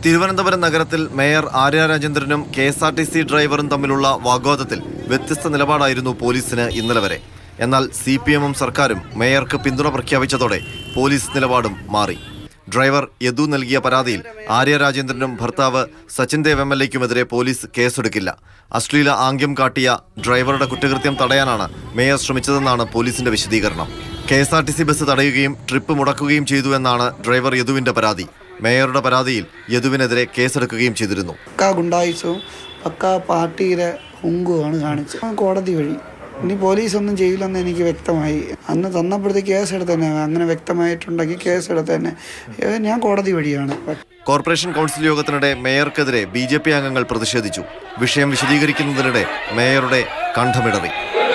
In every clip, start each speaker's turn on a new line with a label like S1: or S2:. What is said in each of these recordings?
S1: തിരുവനന്തപുരം നഗരത്തിൽ മേയർ ആര്യ രാജേന്ദ്രനും K S R T C ഡ്രൈവറും തമ്മിലുള്ള വാഗ്വാദത്തിൽ വ്യത്യസ്ത നിലപാടായിരുന്നു പോലീസിന് ഇന്നലെ വരെ എന്നാൽ സി പി എമ്മും സർക്കാരും മേയർക്ക് പിന്തുണ പ്രഖ്യാപിച്ചതോടെ പോലീസ് നിലപാടും മാറി ഡ്രൈവർ യദു നൽകിയ പരാതിയിൽ ആര്യ രാജേന്ദ്രനും ഭർത്താവ് സച്ചിൻ ദേവ് എം എൽ എക്കുമെതിരെ പോലീസ് കേസെടുക്കില്ല അശ്ലീല ആംഗ്യം കാട്ടിയ ഡ്രൈവറുടെ കുറ്റകൃത്യം തടയാനാണ് മേയർ ശ്രമിച്ചതെന്നാണ് പോലീസിന്റെ വിശദീകരണം K S R T C bus തടയുകയും ട്രിപ്പ് മുടക്കുകയും ചെയ്തു എന്നാണ് ഡ്രൈവർ യദുവിന്റെ പരാതി മേയറുടെ പരാതിയിൽ യദുവിനെതിരെ കേസെടുക്കുകയും ചെയ്തിരുന്നു
S2: പക്കാ ഗുണ്ടായുസവും പക്കാ പാർട്ടിയുടെ ഹുങ്കുമാണ് കാണിച്ചത് കോടതി വഴി ഇനി പോലീസ് ഒന്നും ചെയ്യില്ലെന്ന് എനിക്ക് വ്യക്തമായി അന്ന് തന്നപ്പോഴത്തേക്ക് കേസ് എടുത്തന്നെ അങ്ങനെ വ്യക്തമായിട്ടുണ്ടെങ്കിൽ കേസ് എടുത്തന്നെ ഏ, ഞാൻ കോടതി വഴിയാണ്
S1: കോർപ്പറേഷൻ കൗൺസിൽ യോഗത്തിനിടെ മേയർക്കെതിരെ ബി ജെ പി അംഗങ്ങൾ പ്രതിഷേധിച്ചു വിഷയം വിശദീകരിക്കുന്നതിനിടെ മേയറുടെ കണ്ഠമിടറി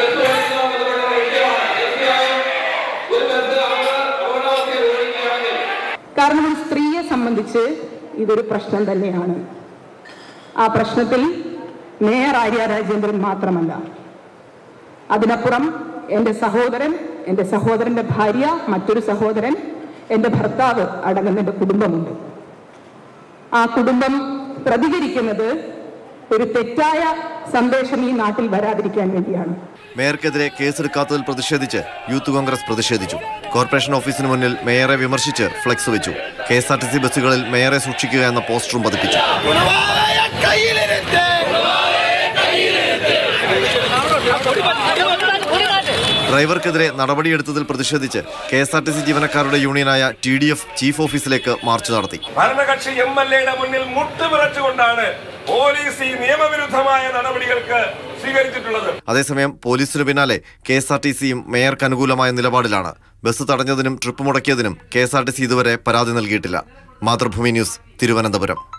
S3: കാരണം ഒരു സ്ത്രീയെ സംബന്ധിച്ച് ഇതൊരു പ്രശ്നം തന്നെയാണ് ആ പ്രശ്നത്തിൽ മേയർ ആര്യ രാജേന്ദ്രൻ മാത്രമല്ല അതിനപ്പുറം എൻ്റെ സഹോദരൻ എൻ്റെ സഹോദരൻ്റെ ഭാര്യ മറ്റൊരു സഹോദരൻ എൻ്റെ ഭർത്താവ് അടങ്ങുന്ന എൻ്റെ കുടുംബമുണ്ട് ആ കുടുംബം പ്രതികരിക്കുന്നത് ഒരു തെറ്റായ സന്ദേശം ഈ നാട്ടിൽ വരാതിരിക്കാൻ വേണ്ടിയാണ്
S1: മേയർക്കെതിരെ കേസെടുക്കാത്തതിൽ പ്രതിഷേധിച്ച് യൂത്ത് കോൺഗ്രസ് പ്രതിഷേധിച്ചു കോർപ്പറേഷൻ ഓഫീസിന് മുന്നിൽ മേയറെ വിമർശിച്ച് ഫ്ലെക്സ് വെച്ചു K S R T C ബസ്സുകളിൽ മേയറെ സൂക്ഷിക്കുക എന്ന പോസ്റ്ററും പതിപ്പിച്ചു ഡ്രൈവർക്കെതിരെ നടപടിയെടുത്തതിൽ പ്രതിഷേധിച്ച് K S R T C ജീവനക്കാരുടെ യൂണിയനായ ടി ഡി എഫ് ചീഫ് ഓഫീസിലേക്ക് മാർച്ച് നടത്തി
S4: ഭരണകക്ഷി എം എൽ എയുടെ മുന്നിൽ മുട്ടുവിറച്ചുകൊണ്ടാണ് പോലീസ് ഈ നിയമവിരുദ്ധമായ നടപടികൾക്ക് സ്വീകരിച്ചിട്ടുള്ളത്
S1: അതേസമയം പോലീസിനു പിന്നാലെ കെ എസ് ആർ ടി സിയും മേയർക്ക് അനുകൂലമായ നിലപാടിലാണ് ബസ് തടഞ്ഞതിനും ട്രിപ്പ് മുടക്കിയതിനും K S R T C ഇതുവരെ പരാതി നൽകിയിട്ടില്ല മാതൃഭൂമി ന്യൂസ് തിരുവനന്തപുരം